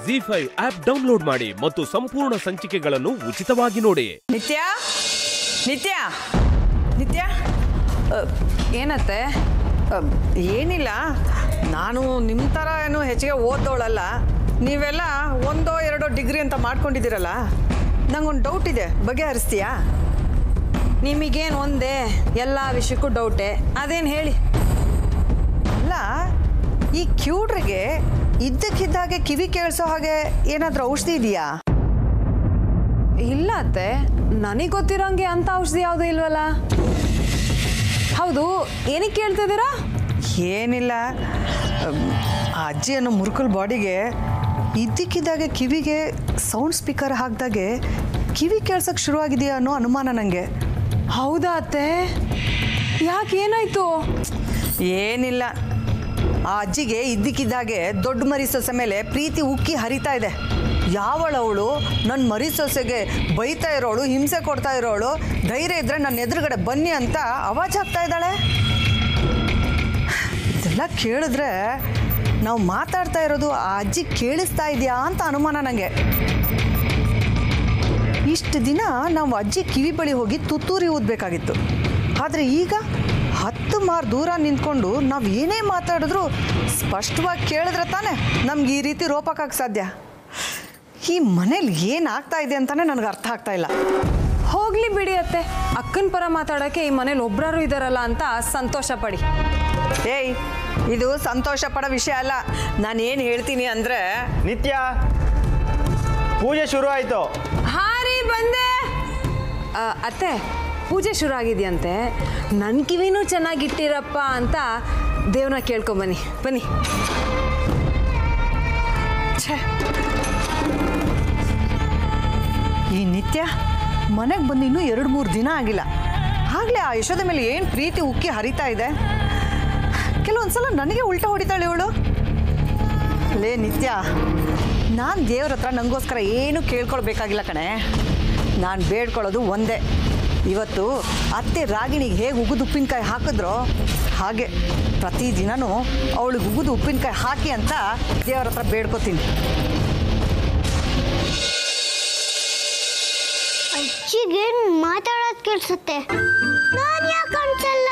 G five app download ಮಾಡಿ ಮತ್ತು ಸಂಪೂರ್ಣ ಸಂಚಿಕೆಗಳನ್ನು ಉಚಿತವಾಗಿ ನೋಡಿ ನಿತ್ಯ ನಿತ್ಯ ನಿತ್ಯ ಅ, ಏನತ್ತೆ ಅ, ಏನಿಲ್ಲ ನಾನು ನಿಮ್ಮ ಥರ ಏನು ಹೆಚ್ಚಿಗೆ ಓದೋಳಲ್ಲ ನೀವೆಲ್ಲ ಒಂದೋ ಎರಡೋ ಡಿಗ್ರಿ ಅಂತ ಮಾಡ್ಕೊಂಡಿದ್ದೀರಲ್ಲ ನಂಗೊಂದು ಡೌಟ್ ಇದೆ ಬಗೆಹರಿಸ್ತೀಯಾ ನಿಮಗೇನು ಒಂದೇ ಎಲ್ಲ ವಿಷಯಕ್ಕೂ ಡೌಟೆ ಅದೇನು ಹೇಳಿ ಅಲ್ಲ ಈ ಕ್ಯೂಡ್ರಿಗೆ ಇದ್ದಕ್ಕಿದ್ದಾಗೆ ಕಿವಿ ಕೇಳಿಸೋ ಹಾಗೆ ಏನಾದರೂ ಔಷಧಿ ಇದೆಯಾ ಇಲ್ಲ ಅತ್ತೆ ನನಗೆ ಗೊತ್ತಿರೋಂಗೆ ಅಂತ ಔಷಧಿ ಯಾವುದೂ ಇಲ್ವಲ್ಲ ಹೌದು ಏನಕ್ಕೆ ಕೇಳ್ತಿದ್ದೀರಾ ಏನಿಲ್ಲ ಅಮ್, ಆ ಅಜ್ಜಿ ಅನ್ನೋ ಮುರುಕಲ್ ಬಾಡಿಗೆ ಇದ್ದಕ್ಕಿದ್ದಾಗೆ ಕಿವಿಗೆ ಸೌಂಡ್ ಸ್ಪೀಕರ್ ಹಾಕ್ದಾಗೆ ಕಿವಿ ಕೇಳ್ಸಕ್ಕೆ ಶುರುವಾಗಿದೆಯಾ ಅನ್ನೋ ಅನುಮಾನ ನನಗೆ ಹೌದಾ ಅತ್ತೆ ಯಾಕೆ ಏನಾಯ್ತು ಏನಿಲ್ಲ ಆ ಅಜ್ಜಿಗೆ ಇದ್ದಕ್ಕಿದ್ದಾಗೆ ದೊಡ್ಡ ಮರಿ ಸೊಸೆ ಮೇಲೆ ಪ್ರೀತಿ ಉಕ್ಕಿ ಹರಿತಾ ಇದೆ ಯಾವಳವಳು ನನ್ನ ಮರಿ ಸೊಸೆಗೆ ಬೈತಾ ಇರೋಳು ಹಿಂಸೆ ಕೊಡ್ತಾ ಇರೋಳು ಧೈರ್ಯ ಇದ್ದರೆ ನನ್ನ ಎದುರುಗಡೆ ಬನ್ನಿ ಅಂತ ಅವಾಜ್ ಹಾಕ್ತಾ ಇದ್ದಾಳೆ ಇದೆಲ್ಲ ಕೇಳಿದ್ರೆ ನಾವು ಮಾತಾಡ್ತಾ ಇರೋದು ಆ ಅಜ್ಜಿ ಕೇಳಿಸ್ತಾ ಇದೆಯಾ ಅಂತ ಅನುಮಾನ ನನಗೆ ಇಷ್ಟು ದಿನ ನಾವು ಅಜ್ಜಿ ಕಿವಿ ಬಳಿ ಹೋಗಿ ತುತ್ತೂರಿ ಊದಬೇಕಾಗಿತ್ತು ಆದರೆ ಈಗ ಹತ್ತು ಮಾರು ದೂರ ನಿಂತ್ಕೊಂಡು ನಾವು ಏನೇ ಮಾತಾಡಿದ್ರು ಸ್ಪಷ್ಟವಾಗಿ ಕೇಳಿದ್ರೆ ತಾನೇ ನಮ್ಗೆ ಈ ರೀತಿ ರೋಪಕ್ಕಾಗ ಸಾಧ್ಯ ಈ ಮನೇಲಿ ಏನಾಗ್ತಾ ಇದೆ ಅಂತಲೇ ನನಗೆ ಅರ್ಥ ಆಗ್ತಾ ಇಲ್ಲ ಹೋಗ್ಲಿ ಬಿಡಿ ಅತ್ತೆ ಅಕ್ಕನ ಪರ ಮಾತಾಡೋಕ್ಕೆ ಈ ಮನೇಲಿ ಒಬ್ರಾರು ಇದಾರಲ್ಲ ಅಂತ ಸಂತೋಷ ಪಡಿ ಏಯ್ ಇದು ಸಂತೋಷ ಪಡೋ ವಿಷಯ ಅಲ್ಲ ನಾನು ಏನು ಹೇಳ್ತೀನಿ ಅಂದರೆ ನಿತ್ಯ ಪೂಜೆ ಶುರು ಆಯಿತು ಹಾ ರೀ ಬಂದೆ ಆ, ಅತ್ತೆ ಪೂಜೆ ಶುರು ಆಗಿದೆಯಂತೆ ನನ್ನ ಕಿವಿನೂ ಚೆನ್ನಾಗಿಟ್ಟಿರಪ್ಪ ಅಂತ ದೇವ್ರನ್ನ ಕೇಳ್ಕೊಂಬನ್ನಿ ಬನ್ನಿ ಛೇ ಈ ನಿತ್ಯ ಮನೆಗೆ ಬಂದು ಇನ್ನೂ ಎರಡು ಮೂರು ದಿನ ಆಗಿಲ್ಲ ಆಗಲೇ ಆ ಯಶೋದ ಮೇಲೆ ಏನು ಪ್ರೀತಿ ಉಕ್ಕಿ ಹರಿತಾ ಇದೆ ಕೆಲವೊಂದ್ಸಲ ನನಗೆ ಉಲ್ಟಾ ಹೊಡಿತಾಳೆ ಇವಳು ಲೇ ನಿತ್ಯ ನಾನು ದೇವ್ರ ಹತ್ರ ನನಗೋಸ್ಕರ ಏನು ಕೇಳ್ಕೊಳ್ಬೇಕಾಗಿಲ್ಲ ಕಣೆ ನಾನು ಬೇಡ್ಕೊಳ್ಳೋದು ಒಂದೇ ಇವತ್ತು ಅತ್ತೆ ರಾಗಿಣಿಗೆ ಹೇಗೆ ಉಗಿದು ಉಪ್ಪಿನಕಾಯಿ ಹಾಕಿದ್ರೋ ಹಾಗೆ ಪ್ರತಿದಿನನೂ ಅವಳಿಗೆ ಉಗಿದು ಉಪ್ಪಿನಕಾಯಿ ಹಾಕಿ ಅಂತ ದೇವ್ರ ಹತ್ರ ಬೇಡ್ಕೋತೀನಿ ಅಜ್ಜಿಗೆ ಮಾತಾಡೋದ್ ಕೇಳಿಸುತ್ತೆ ನಾನು ಯಾಕೆ ಅನ್ಸಲ್ಲ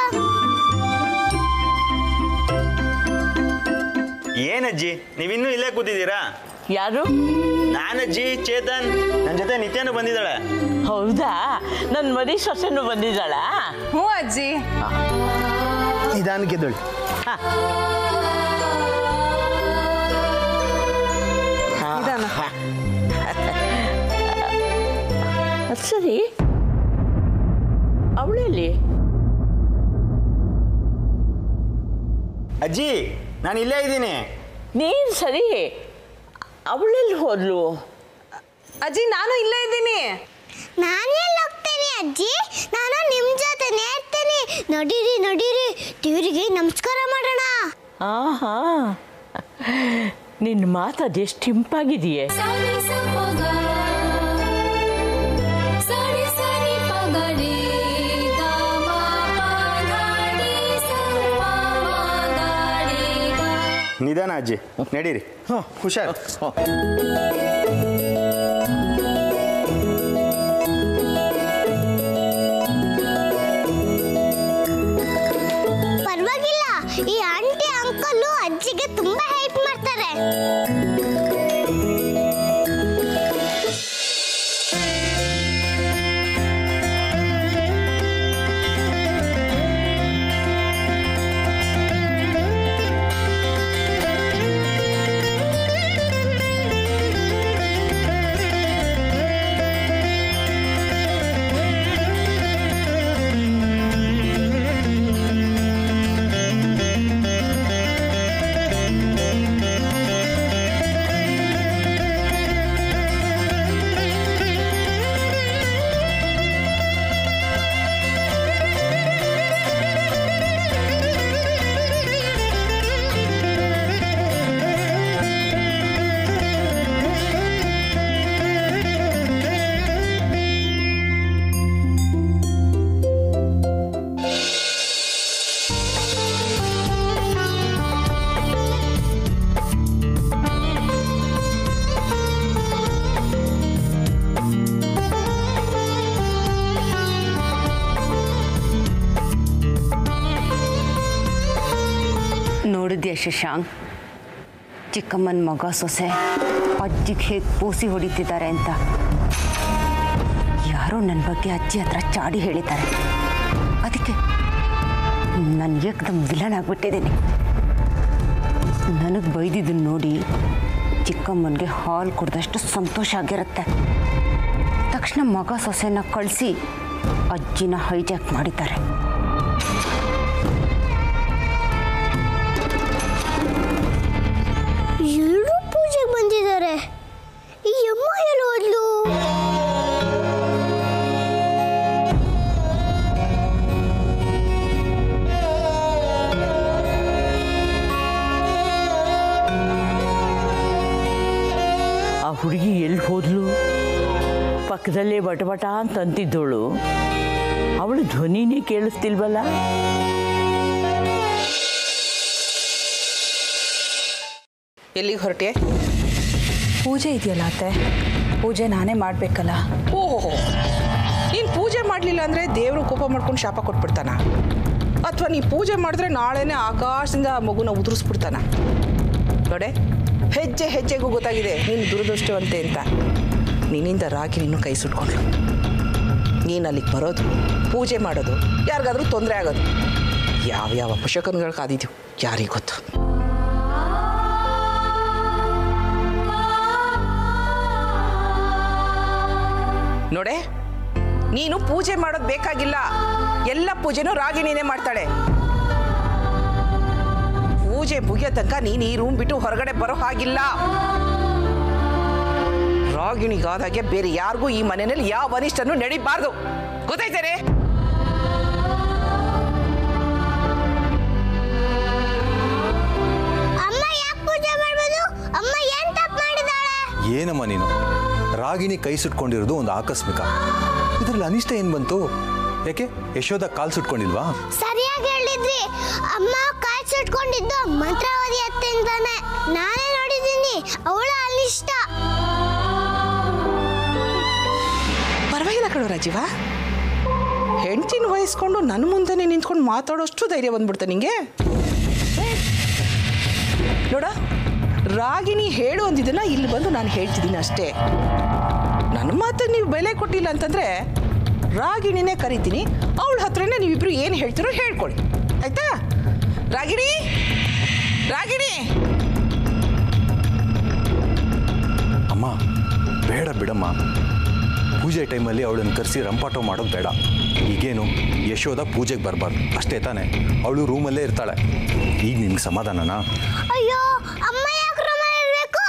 ಏನಜ್ಜಿ ನೀವಿನ್ನೂ ಇಲ್ಲೇ ಕೂತಿದ್ದೀರಾ ಯಾರು ನಾನಜ್ಜಿ ಚೇತನ್ ನನ್ನ ಜೊತೆ ನಿತ್ಯನೂ ಬಂದಿದ್ದಾಳೆ ಹೌದಾ ನನ್ನ ಮರಿ ಸೊಸೆನೂ ಬಂದಿದ್ದಾಳ ಹ್ಞೂ ಅಜ್ಜಿ ನಿಧಾನಕ್ಕೆ ಎದ್ದೇಳಿ ನಿಧಾನ ಅದ್ ಸರಿ ಅವಳಲ್ಲಿ ಅಜ್ಜಿ ನಾನು ಇಲ್ಲೇ ಇದ್ದೀನಿ ನೀನು ಸರಿ ಅವಳೆಲ್ಲಿ ಹೋದ್ಲು ಅಜ್ಜಿ ನಾನು ಇಲ್ಲೇ ಇದ್ದೀನಿ ನಾನೆಲ್ಲಿ ಹೋಗ್ತೇನೆ ಅಜ್ಜಿ ನಾನು ನಿಮ್ ಜೊತೆನೇ ಇರ್ತೇನೆ ನಡೀರಿ ನಡೀರಿ ದೇವರಿಗೆ ನಮಸ್ಕಾರ ಮಾಡೋಣ ಆಹಾ ನಿನ್ನ ಮಾತು ಅದೆಷ್ಟು ಇಂಪಾಗಿದೆಯೇ ಸಾರಿ ಸಪಗ ಸಾರಿ ಸಾರಿ ಪಗಡೆ ಗಾಮ ಪಗಡೆ ಸಪ ಮಗಡೆ ಗಾ ನಿಧಾನ ಅಜ್ಜಿ ನಡೀರಿ ಹುಷಾರ್ ಪರವಾಗಿಲ್ಲ ಈ ಆಂಟಿ ಅಂಕಲು ಅಜ್ಜಿಗೆ ತುಂಬಾ ಹೆಲ್ಪ್ ಮಾಡ್ತಾರೆ ನೋಡಿದ್ಯಾ ಶಶಾಂಕ್ ಚಿಕ್ಕಮ್ಮನ ಮಗ ಸೊಸೆ ಅಜ್ಜಿಗೆ ಹೇಗೆ ಪೂಸಿ ಹೊಡಿತಿದ್ದಾರೆ ಅಂತ ಯಾರೋ ನನ್ನ ಬಗ್ಗೆ ಅಜ್ಜಿ ಹತ್ರ ಚಾಡಿ ಹೇಳಿದ್ದಾರೆ ಅದಕ್ಕೆ ನಾನು ಏಕದಮ್ ವಿಲನ್ ಆಗಿಬಿಟ್ಟಿದ್ದೀನಿ ನನಗೆ ಬೈದಿದ್ದನ್ನು ನೋಡಿ ಚಿಕ್ಕಮ್ಮನಿಗೆ ಹಾಲು ಕುಡ್ದಷ್ಟು ಸಂತೋಷ ಆಗಿರುತ್ತೆ ತಕ್ಷಣ ಮಗ ಸೊಸೆನ ಕಳಿಸಿ ಅಜ್ಜಿನ ಹೈಜಾಕ್ ಮಾಡಿದ್ದಾರೆ ಎಲ್ಲರೂ ಪೂಜೆಗೆ ಬಂದಿದ್ದಾರೆ ಈ ಅಮ್ಮ ಎಲ್ಲ ಹೋದ್ಲು ಆ ಹುಡುಗಿ ಎಲ್ಲಿ ಹೋದ್ಲು ಪಕ್ಕದಲ್ಲೇ ಬಟಬಟ ಅಂತ ಅಂತಿದ್ದೋಳು ಅವಳು ಧ್ವನಿನೇ ಕೇಳಿಸ್ತಿಲ್ವಲ್ಲ ಎಲ್ಲಿಗೆ ಹೊರಟೆ ಪೂಜೆ ಇದೆಯಲ್ಲ ಅತ್ತೆ ಪೂಜೆ ನಾನೇ ಮಾಡಬೇಕಲ್ಲ ಓಹೋ ನೀನು ಪೂಜೆ ಮಾಡಲಿಲ್ಲ ಅಂದರೆ ದೇವರು ಕೋಪ ಮಾಡ್ಕೊಂಡು ಶಾಪ ಕೊಟ್ಬಿಡ್ತಾನ ಅಥವಾ ನೀ ಪೂಜೆ ಮಾಡಿದ್ರೆ ನಾಳೆನೇ ಆಕಾಶದಿಂದ ಆ ಮಗುನ ಉದುರಿಸ್ಬಿಡ್ತಾನ ನೋಡೆ ಹೆಜ್ಜೆ ಹೆಜ್ಜೆಗೂ ಗೊತ್ತಾಗಿದೆ ನೀನು ದುರದೃಷ್ಟವಂತೆ ಅಂತ ನಿನ್ನಿಂದ ರಾಗಿ ನೀನು ಕೈ ಸುಟ್ಕೊಂಡ್ಲು ನೀನು ಅಲ್ಲಿಗೆ ಬರೋದು ಪೂಜೆ ಮಾಡೋದು ಯಾರಿಗಾದ್ರೂ ತೊಂದರೆ ಆಗೋದು ಯಾವ ಯಾವ ಪುಷಕನ್ಗಳು ಕಾದಿದ್ವು ಯಾರಿಗೆ ಗೊತ್ತು ನೋಡೆ ನೀನು ಪೂಜೆ ಮಾಡೋದು ಬೇಕಾಗಿಲ್ಲ ಎಲ್ಲ ಪೂಜೆನೂ ರಾಗಿಣಿನೇ ಮಾಡ್ತಾಳೆ ಪೂಜೆ ಮುಗಿಯೋ ತನಕ ನೀನು ಈ ರೂಮ್ ಬಿಟ್ಟು ಹೊರಗಡೆ ಬರೋ ಹಾಗಿಲ್ಲ ರಾಗಿಣಿಗಾದಾಗೆ ಬೇರೆ ಯಾರಿಗೂ ಈ ಮನೆಯಲ್ಲಿ ಯಾವ ಅನಿಷ್ಟನೂ ನಡಿಬಾರ್ದು ಗೊತ್ತಾಯ್ತೇನೆ ಅಮ್ಮ ಯಾಕೆ ಪೂಜೆ ಮಾಡ್ಬೋದು ಅಮ್ಮ ಏನ್ ತಪ್ಪು ಮಾಡಿದಾಳೆ ಏನಮ್ಮ ನೀನು ರಾಗಿಣಿ ಕೈ ಸುಟ್ಕೊಂಡಿರೋದು ಒಂದು ಆಕಸ್ಮಿಕ ಇದರಲ್ಲಿ ಅನಿಷ್ಟ ಏನು ಬಂತು ಯಾಕೆ ಯಶೋದ ಕಾಲ್ ಸುಟ್ಕೊಂಡಿಲ್ವಾ ಸರಿಯಾಗಿ ಹೇಳಿದ್ರಿ ಅಮ್ಮ ಕಾಯಿ ಸುಟ್ಕೊಂಡಿದ್ದು ಮಂತ್ರಾವತಿ ಅತ್ತೆಂತಾನೆ ನಾನೇ ನೋಡಿದ್ದೀನಿ ಅವಳ ಅನಿಷ್ಟ ಪರವಾಗಿಲ್ಲ ಕಣೋ ರಾಜೀವ ಹೆಂಡ್ತಿನ ವಹಿಸ್ಕೊಂಡು ನನ್ನ ಮುಂದೆನೆ ನಿಂತ್ಕೊಂಡು ಮಾತಾಡೋಷ್ಟು ಧೈರ್ಯ ಬಂದ್ಬಿಡ್ತ ನಿಂಗೆ ನೋಡ ರಾಗಿಣಿ ಹೇಳು ಅಂದಿದ್ದನ್ನ ಇಲ್ಲಿ ಬಂದು ನಾನು ಹೇಳ್ತಿದ್ದೀನಿ ಅಷ್ಟೇ ನನ್ನ ಮಾತಿಗೆ ನೀವು ಬೆಲೆ ಕೊಟ್ಟಿಲ್ಲ ಅಂತಂದ್ರೆ ರಾಗಿಣಿನೇ ಕರಿತೀನಿ ಅವಳ ಹತ್ರನೇ ನೀವಿಬ್ರು ಏನು ಹೇಳ್ತೀರೋ ಹೇಳ್ಕೊಳ್ಳಿ ಆಯ್ತಾ ರಾಗಿಣಿ ರಾಗಿಣಿ ಅಮ್ಮ ಬೇಡ ಬಿಡಮ್ಮ ಪೂಜೆ ಟೈಮಲ್ಲಿ ಅವಳನ್ನು ಕರೆಸಿ ರಂಪಾಟೋ ಮಾಡೋದು ಬೇಡ ಈಗೇನು ಯಶೋದ ಪೂಜೆಗೆ ಬರಬಾರ್ದು ಅಷ್ಟೇ ತಾನೇ ಅವಳು ರೂಮಲ್ಲೇ ಇರ್ತಾಳೆ ಈಗ ನಿನ್ಗೆ ಸಮಾಧಾನನಾ ಅಯ್ಯೋ ಅಮ್ಮ ಯಾಕೆ ರೂಮ ಇರ್ಬೇಕು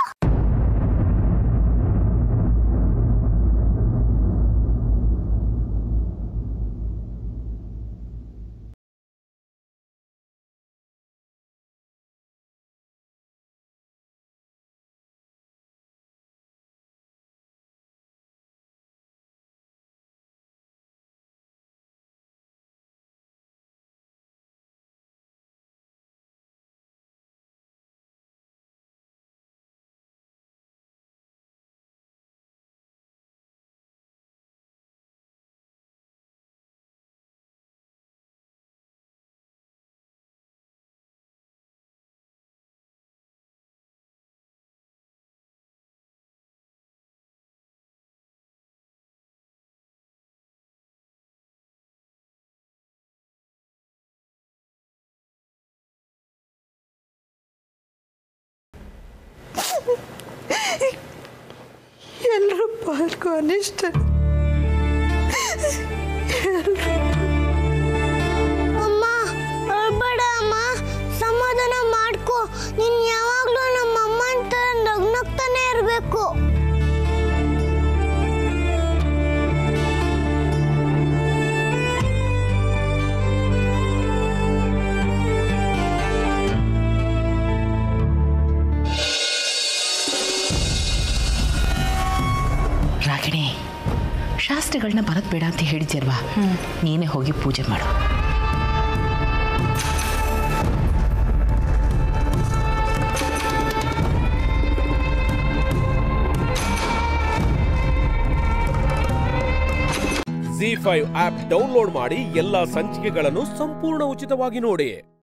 ಎಲ್ಲರೂ ಪಾಲ್ಗೊ ಅನಿಷ್ಟ ಅಮ್ಮ ಅಳ್ಬೇಡ ಅಮ್ಮ ಸಮಾಧಾನ ಮಾಡ್ಕೋ ನೀನ್ ಯಾವಾಗ್ಲೂ ನಮ್ಮ ಅಮ್ಮನ ತರ ನಗ್ನಗ್ತಾನೆ ಇರ್ಬೇಕು ರಾಗಿಣಿ ಶಾಸ್ತ್ರಿಗಳನ್ನ ಬರೋದು ಬೇಡ ಅಂತ ಹೇಳಿದ್ಯಲ್ವಾ ನೀನೇ ಹೋಗಿ ಪೂಜೆ ಮಾಡು ಜಿ ಫೈವ್ ಆಪ್ ಡೌನ್ಲೋಡ್ ಮಾಡಿ ಎಲ್ಲಾ ಸಂಚಿಕೆಗಳನ್ನು ಸಂಪೂರ್ಣ ಉಚಿತವಾಗಿ ನೋಡಿ